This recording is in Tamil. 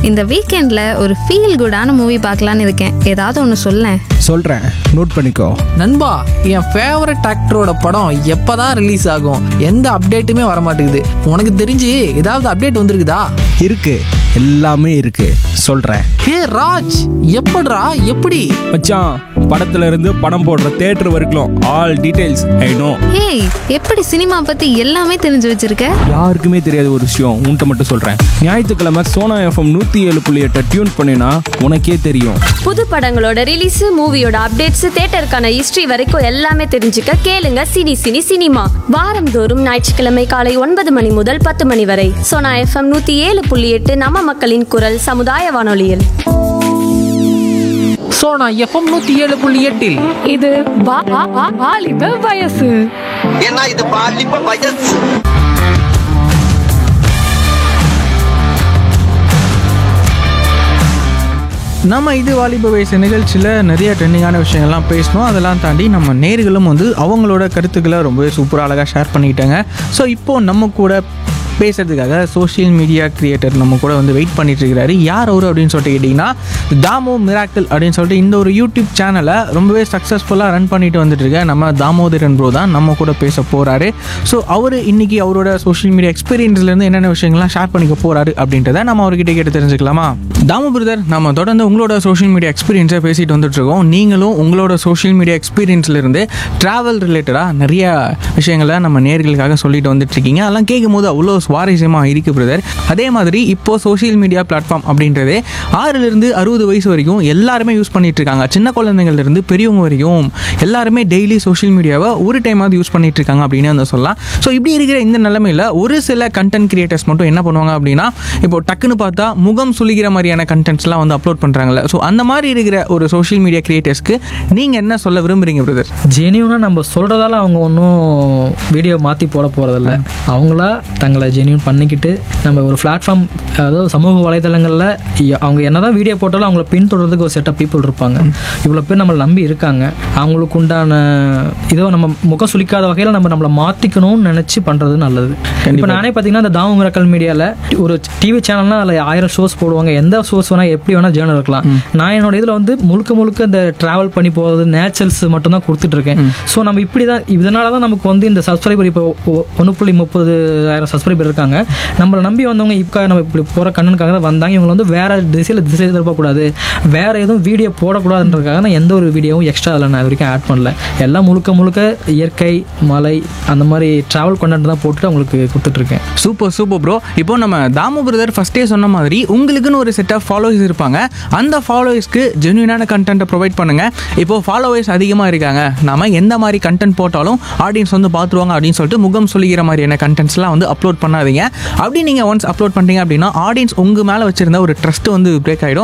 இந்த வீக்கெண்டில் ஒரு ஃபீல் குடான மூவி பார்க்கலான்னு இருக்கேன் ஏதாவது ஒன்று சொல்லேன் சொல்கிறேன் நோட் பண்ணிக்கோ நண்பா என் ஃபேவரட் ஆக்டரோட படம் எப்பதான் ரிலீஸ் ஆகும் எந்த அப்டேட்டுமே வர மாட்டேங்குது உனக்கு தெரிஞ்சு ஏதாவது அப்டேட் வந்திருக்குதா இருக்கு எல்லாமே இருக்கு சொல்கிறேன் ஹே ராஜ் எப்படிடா எப்படி மச்சான் படத்துல இருந்து படம் போடுற தேட்டர் வரைக்கும் all details I know hey எப்படி சினிமா பற்றி எல்லாமே தெரிஞ்சு வச்சிருக்க யாருக்குமே தெரியாத ஒரு விஷயம் உன்கிட்ட மட்டும் சொல்கிறேன் ஞாயிற்றுக்கிழமை சோனா எஃப்எம் நூற்றி ஏழு புள்ளி எட்டை டியூன் பண்ணினா உனக்கே தெரியும் புது படங்களோட ரிலீஸ் மூவியோட அப்டேட்ஸ் தேட்டருக்கான ஹிஸ்டரி வரைக்கும் எல்லாமே தெரிஞ்சுக்க கேளுங்க சினி சினி சினிமா வாரந்தோறும் ஞாயிற்றுக்கிழமை காலை ஒன்பது மணி முதல் பத்து மணி வரை சோனா எஃப்எம் நூத்தி ஏழு புள்ளி எட்டு நம்ம மக்களின் குரல் சமுதாய வானொலியில் சோனா எஃப்எம் நூத்தி ஏழு புள்ளி எட்டில் இது வா- வா- வா- வாலிப வயசு ஏன்னா இது பாலிப்ப வயசு நம்ம இது வாலிப வயசு நிகழ்ச்சியில் நிறைய ட்ரெண்டிங்கான விஷயங்கள்லாம் பேசணும் அதெல்லாம் தாண்டி நம்ம நேர்களும் வந்து அவங்களோட கருத்துக்களை ரொம்பவே சூப்பராக அழகாக ஷேர் பண்ணிக்கிட்டாங்க ஸோ இப்போது நம்ம கூட பேசுறதுக்காக சோஷியல் மீடியா கிரியேட்டர் நம்ம கூட வந்து வெயிட் பண்ணிட்டு இருக்கிறாரு யார் அவர் அப்படின்னு சொல்லிட்டு கேட்டிங்கன்னா தாமோ மிராக்கிள் அப்படின்னு சொல்லிட்டு இந்த ஒரு யூடியூப் சேனலை ரொம்பவே சக்ஸஸ்ஃபுல்லாக ரன் பண்ணிட்டு வந்துட்டு இருக்க நம்ம தாமோதரன் ப்ரோ தான் நம்ம கூட பேச போகிறாரு ஸோ அவர் இன்னைக்கு அவரோட சோஷியல் மீடியா எக்ஸ்பீரியன்ஸ்லேருந்து என்னென்ன விஷயங்கள்லாம் ஷேர் பண்ணிக்க போகிறாரு அப்படின்றத நம்ம அவர்கிட்ட கேட்டு தெரிஞ்சுக்கலாமா தாமு பிரதர் நம்ம தொடர்ந்து உங்களோட சோஷியல் மீடியா எக்ஸ்பீரியன்ஸை பேசிட்டு வந்துட்டு இருக்கோம் நீங்களும் உங்களோட சோஷியல் மீடியா எக்ஸ்பீரியன்ஸ்லேருந்து ட்ராவல் ரிலேட்டடாக நிறைய விஷயங்களை நம்ம நேர்களுக்காக சொல்லிட்டு வந்துட்டு இருக்கீங்க அதெல்லாம் கேட்கும்போது அவ்வளோ சுவாரஸ்யமாக இருக்கு பிரதர் அதே மாதிரி இப்போ சோஷியல் மீடியா பிளாட்ஃபார்ம் அப்படின்றதே ஆறிலிருந்து அறுபது வயசு வரைக்கும் எல்லாருமே யூஸ் பண்ணிட்டு இருக்காங்க சின்ன குழந்தைங்கள்ல இருந்து பெரியவங்க வரைக்கும் எல்லாருமே டெய்லி சோஷியல் மீடியாவை ஒரு டைமாவது யூஸ் பண்ணிட்டு இருக்காங்க அப்படின்னு வந்து சொல்லலாம் ஸோ இப்படி இருக்கிற இந்த நிலமையில ஒரு சில கண்டென்ட் கிரியேட்டர்ஸ் மட்டும் என்ன பண்ணுவாங்க அப்படின்னா இப்போ டக்குன்னு பார்த்தா முகம் சுளிக்கிற மாதிரியான கண்டென்ட்ஸ்லாம் வந்து அப்லோட் பண்ணுறாங்கல்ல ஸோ அந்த மாதிரி இருக்கிற ஒரு சோஷியல் மீடியா கிரியேட்டர்ஸ்க்கு நீங்கள் என்ன சொல்ல விரும்புறீங்க பிரதர் ஜெனியூனாக நம்ம சொல்கிறதால அவங்க ஒன்றும் வீடியோ மாற்றி போட போகிறதில்ல அவங்களா தங்களை ஜெனியூன் பண்ணிக்கிட்டு நம்ம ஒரு பிளாட்ஃபார்ம் அதாவது சமூக வலைதளங்களில் அவங்க என்னதான் வீடியோ போட்டாலும் அவங்கள பின்தொடர்றதுக்கு ஒரு செட் ஆஃப் பீப்புள் இருப்பாங்க இவ்வளோ பேர் நம்மளை நம்பி இருக்காங்க அவங்களுக்கு உண்டான இதோ நம்ம முகம் சுளிக்காத வகையில் நம்ம நம்மளை மாற்றிக்கணும்னு நினச்சி பண்ணுறது நல்லது இப்போ நானே பார்த்தீங்கன்னா இந்த தாமு மிரக்கல் மீடியாவில் ஒரு டிவி சேனல்னா அதில் ஆயிரம் ஷோஸ் போடுவாங்க எந்த ஷோஸ் வேணால் எப்படி வேணால் ஜேர்னல் இருக்கலாம் நான் என்னோட இதில் வந்து முழுக்க முழுக்க இந்த ட்ராவல் பண்ணி போகிறது நேச்சுரல்ஸ் மட்டும் தான் கொடுத்துட்டு இருக்கேன் ஸோ நம்ம இப்படி தான் இதனால தான் நமக்கு வந்து இந்த சப்ஸ்கிரைபர் இப்போ ஒன்று புள்ளி முப்பது ஆயிரம் சப்ஸ்கிரைபர் இருக்காங்க நம்மளை நம்பி வந்தவங்க இப்போ நம்ம இப்படி போகிற கண்ணனுக்காக தான் வந்தாங்க இவங்க வந்து வேற திசையில் திசை திருப்பக்கூடாது வேற எதுவும் வீடியோ போடக்கூடாதுன்றதுக்காக நான் எந்த ஒரு வீடியோவும் எக்ஸ்ட்ரா அதில் நான் இது வரைக்கும் ஆட் பண்ணல எல்லாம் முழுக்க முழுக்க இயற்கை மலை அந்த மாதிரி ட்ராவல் கண்டென்ட் தான் போட்டுட்டு அவங்களுக்கு கொடுத்துட்ருக்கேன் சூப்பர் சூப்பர் ப்ரோ இப்போ நம்ம தாமு பிரதர் ஃபஸ்ட்டே சொன்ன மாதிரி உங்களுக்குன்னு ஒரு செட் ஆஃப் ஃபாலோவர்ஸ் இருப்பாங்க அந்த ஃபாலோவர்ஸ்க்கு ஜென்யூனான கண்டென்ட்டை ப்ரொவைட் பண்ணுங்க இப்போ ஃபாலோவர்ஸ் அதிகமாக இருக்காங்க நாம எந்த மாதிரி கண்டென்ட் போட்டாலும் ஆடியன்ஸ் வந்து பார்த்துருவாங்க அப்படின்னு சொல்லிட்டு முகம் சொல்லிக்கிற மாதிரியான கண்டென்ட்ஸ்லாம் வந்து அப்லோட் பண்ணாதீங்க அப்படி நீங்கள் ஒன்ஸ் அப்லோட் பண்ணிட்டீங்க அப்படின்னா ஆடியன்ஸ் உங்கள் மேலே வச்சிருந்த ஒரு ட்ரஸ்ட் வந்து பிரேக் ஆகிடும்